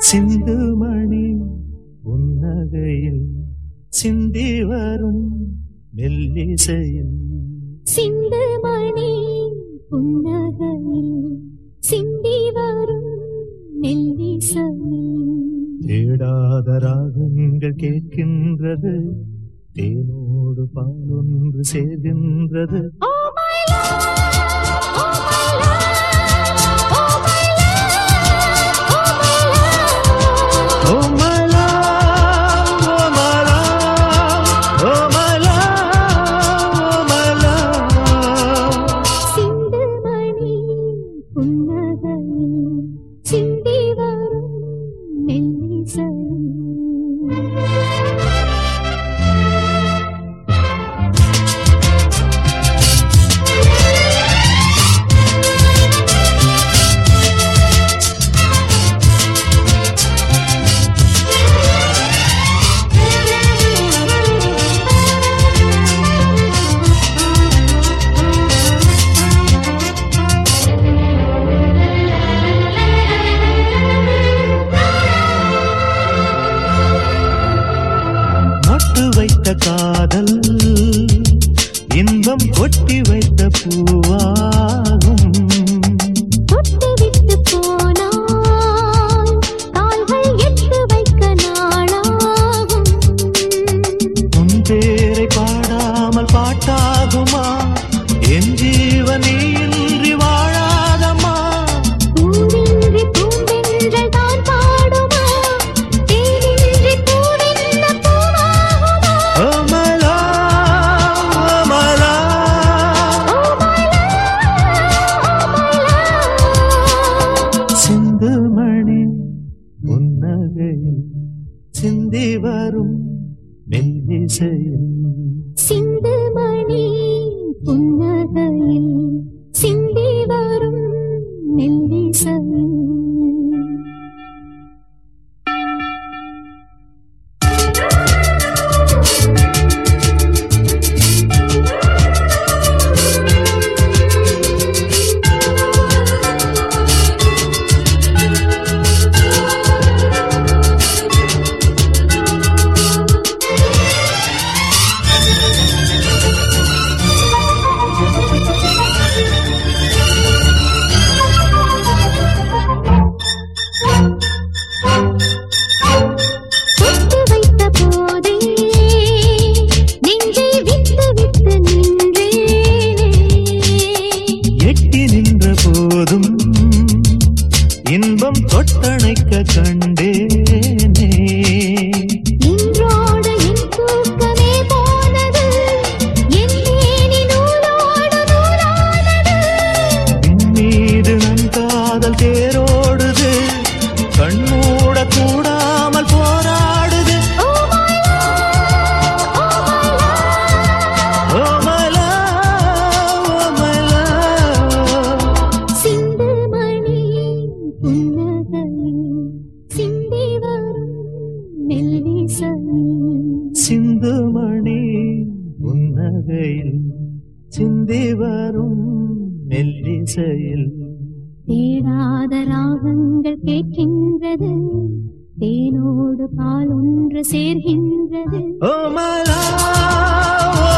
சிந்துமணி புன்னகையில் சிந்தி வரும் மெல்லிசையில் சிந்து மணி புன்னகையில் சிந்தி வரும் மெல்லிசையில் தேடாத ராகங்கள் கேட்கின்றது தேனோடு பாலொன்று சேர்கின்றது Oh my love, oh my love, oh my love, oh my love. Oh my love, oh my love, oh my love, oh my love. சிந்து மணி புன்னகையில் சிந்தி வரும் மெல்லிசையில் நட்டு வைத்த காதல் இன்பம் கொட்டி வைத்த பூவாகும் தொட்டு விட்டு போனால் கால்கள் எட்டு வைக்க நாளாகும் உன் பேரை பாடாமல் பாட்டாகுமா என் ஜீவன் நீ இன்றி வாழாதம்மா பூவின்றி பூவென்றல் தான் பாடுமா தேனின்றி பூவென்ன பூவாகுமா Oh my love, oh my love. Oh my love, oh my love. சிந்து மணி புன்னகையில் சிந்தி வரும் மெல்லிசையில் சிந்து மணி புன்னகையில் சிந்தி வரும் மெல்லிசையில் தொட்டு வைத்த போதே நெஞ்சை விட்டு விட்டு நின்றேனே எட்டி நின்ற போதும் இன்பம் தொட்டணைக்க கண்டேனே இன்றோடு என் தூக்கமே போனது என் மேனி நூலோடு நூலானது பின் மீது நன் காதல் தேரோடுது கண்மூட கூடாமல் போராடுது Oh my love, oh my love. Oh my love, oh my love. சிந்து மணி புன்னகையில் சிந்தி வரும் மெல்லிசையில் சிந்துமணி புன்னகையில் சிந்தி வரும் மெல்லிசையில் தேடாத ராகங்கள் கேட்கின்றது தேனோடு பால் ஒன்று சேர்கின்றது Oh my love, oh